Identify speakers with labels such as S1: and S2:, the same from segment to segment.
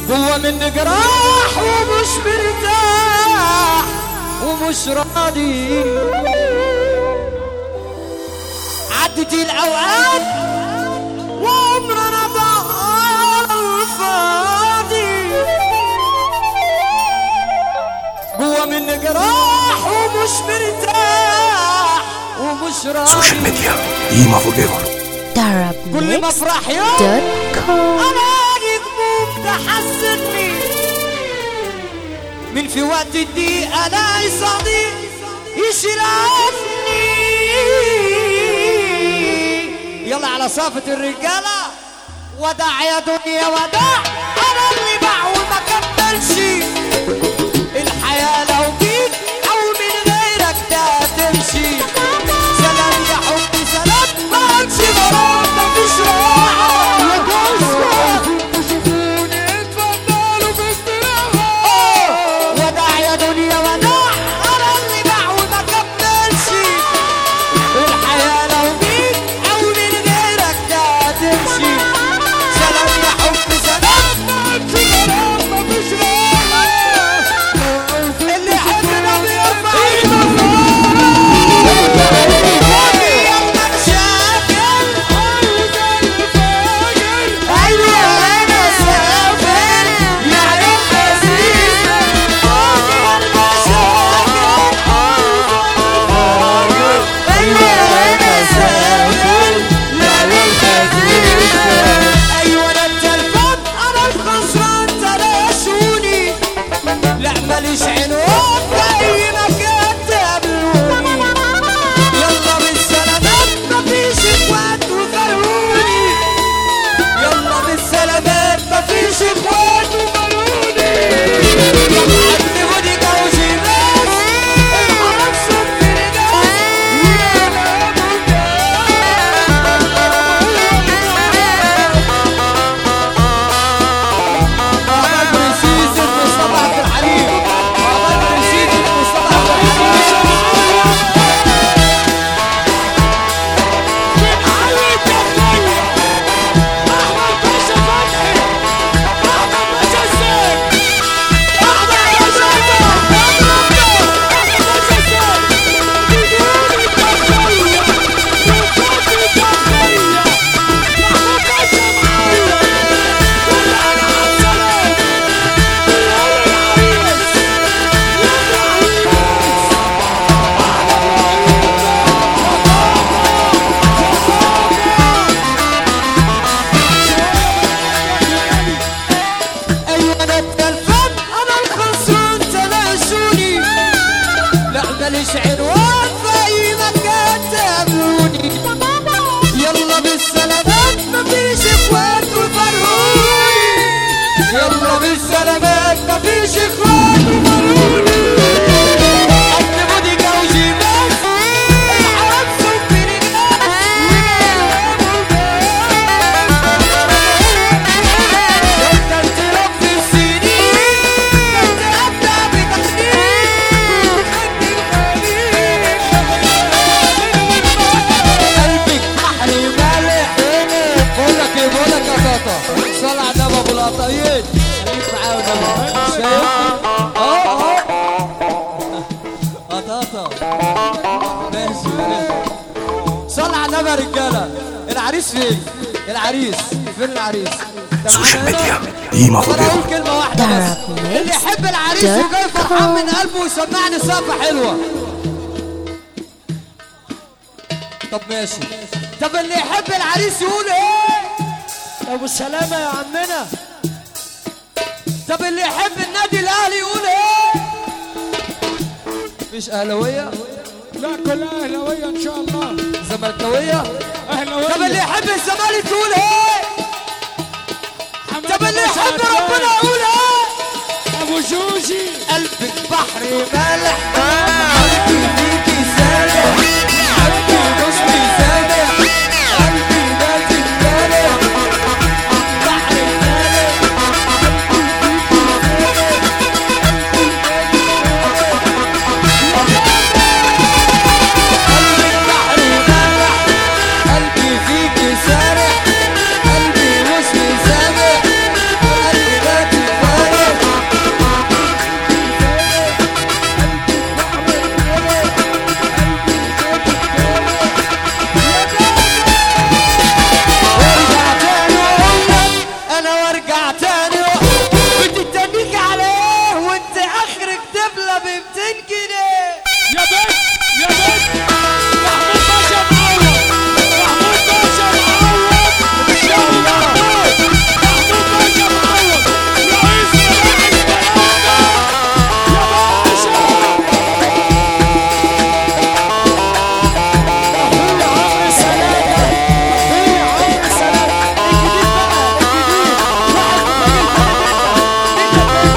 S1: هو من جراح ومش مرتاح ومش راضي عدت الاوقات وعمرنا ضاع فاضي هو من جراح ومش مرتاح ومش
S2: سوشيال
S1: راضي
S2: ميديا ديما فوريفر
S1: كل ما
S3: Darabmix.com
S1: افرح يوم الاقي هموم تحسسني من في وقت الضيق الاقي صديق يشيل عني يلا على صافة الرجالة ودع يا دنيا ودع انا اللي باع وما كملش الحياة لو بيك او من غيرك ده تمشي سلام يا حبي سلام ما عادش غرام مفيش راحة آه، وداع يا دنيا وداع انا اللي باع وما كملش الحياة لو بيك او من غيرك ده تمشي سلام يا حبي سلام ما عادش غرام مفيش راحة اللي يحبنا بيرفع ايده ايوه انا التلفون انا الخسران تلاشوني لا ماليش عنوان في اي مكان تقابلوني يلا بالسلامات مفيش اخوات وفرقوني يلا بالسلامات مفيش اخوات وفرقوني عذبوني جوزي ناس الحرام صد عمال بريسيس مصطفى عبد الحليم عمال بريسيس مصطفى عبد الحليم ايوه انا التلفون انا الخسران تلاشوني لا ماليش عنوان في اي مكان تقابلوني يلا بالسلامات مفيش اخوات وفرقوني يلا بالسلامات مفيش اخوات وفرقوني قدموني جوزي بس الحرام صبري انت انت في السنين انت ابدا بتحنين قلبك بحر مالح بقول لك ايه بقول لك يا طاطا صل على النبي ابو القطايين خليك معايا والنبي شايف اهو اهو يا طاطا ماشي ماشي صل على النبي يا رجاله العريس فين العريس فين العريس ده
S2: سوشيال
S1: معانا هنا؟
S2: ميديا ديما
S1: طب انا اقول
S2: فوريفر
S1: كلمه واحده بس
S3: Darabmix
S1: اللي يحب العريس وجاي فرحان من قلبه ويسمعني سقفه حلوه طب ماشي طب اللي يحب العريس يقول ايه
S4: ابو السلامة يا عمنا
S1: طب اللي يحب النادي الاهلي يقول ايه مش اهلاويه
S4: لا كلها اهلاوية ان شاء الله
S1: زملكاويه
S4: اهلاوية
S1: طب اللي يحب الزمالك يقول ايه طب اللي يحب ربنا يقول ايه
S4: ابو جوجي
S1: قلبك بحر مالح قلبي فيكي سالح قلبي بصمي سالح قلبي ماتي سالح بحر مالح قلبك بحر مالح قلبي فيكي سارح قلبي واسمي سامح قلبي ماتي وارجع تاني بتتنيك عليه وانت اخرك دبلة ب 200 جنيه
S4: يا بنت يا بنت محمود باشا معوض محمود باشا معوض الشيخ محمود محمود باشا معوض رئيس مباحث كلامنا يا باشا اخويا عمرو السلامة اخويا عمرو السلامة الجديد بقى الجديد واحد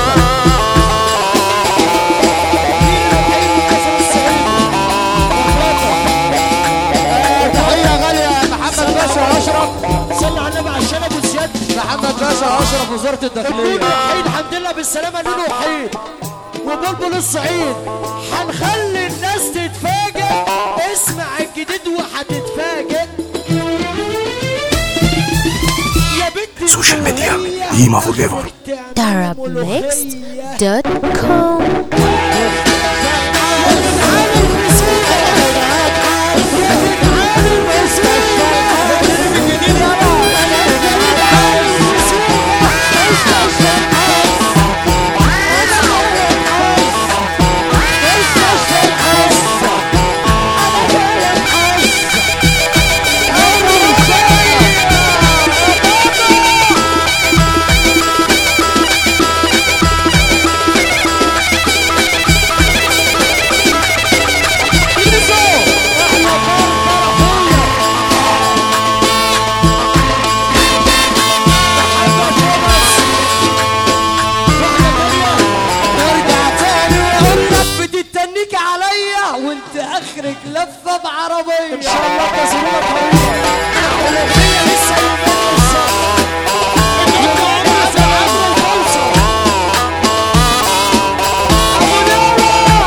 S1: تحية غالية يا محمد باشا اشرف
S4: صلى على النبي عشان ابو زياد
S1: محمد باشا اشرف وزارة
S4: نور
S1: الداخلية
S4: وحيد الحمد لله بالسلامة نور وحيد وبلبل الصعيد هنخلي الناس تتفاجئ اسمع الجديد وهتتفاجئ يا بنت
S2: سوشيال ميديا
S4: الكورية
S2: ديما فوريفر
S3: Arabmixed.com
S1: وارجع تاني واقول لك بتتنيك عليا وانت اخرك لفة بعربية
S4: ان شاء الله تزورنا طريقة الاغنية لسه يومين لسه النهارده عمرو سلام والفوصة ابو نوى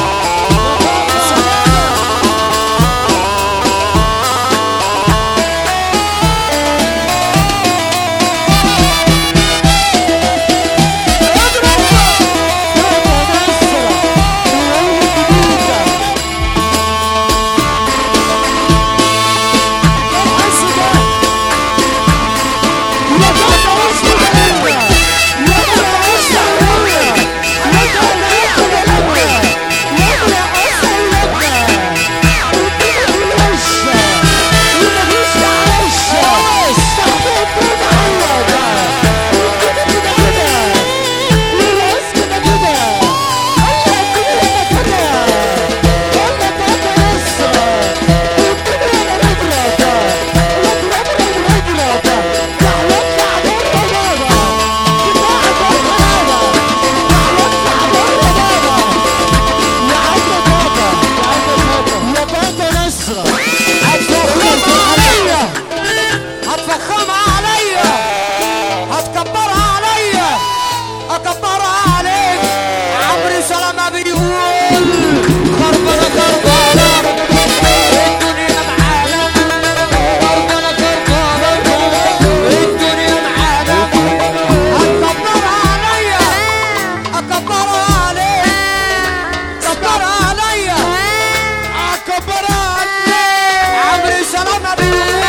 S1: هتفخمها عليا هتكبرها عليا اكبرها عليك عمرو سلامة بيقول خربانة خربانة الدنيا معانا خربانة خربانة الدنيا معانا هتكبرها عليا اكبرها عليك كبرها عليا اكبرها عليك عمرو سلامة بيقول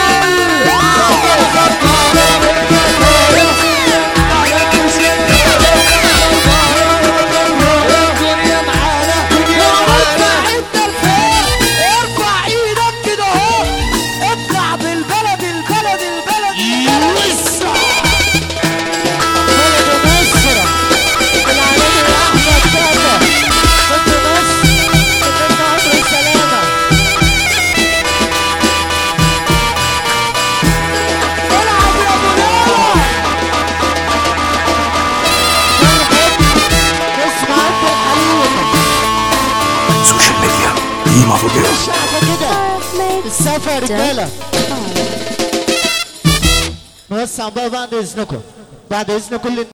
S1: الدنيا معانا ارفع انت الفوق ارفع ايدك كده اهو اطلع بالبلد البلد البلد وسع بلد مصر العالمي احمد تاتا بنت مصر بنت عمرو السلامه العب يا ابو نور اسمع انت الحليم
S2: سوشيال ميديا ديما فوريفر
S1: شعبه كده السفر يا رجاله بس عم بعد اذنكم بعد اذن كل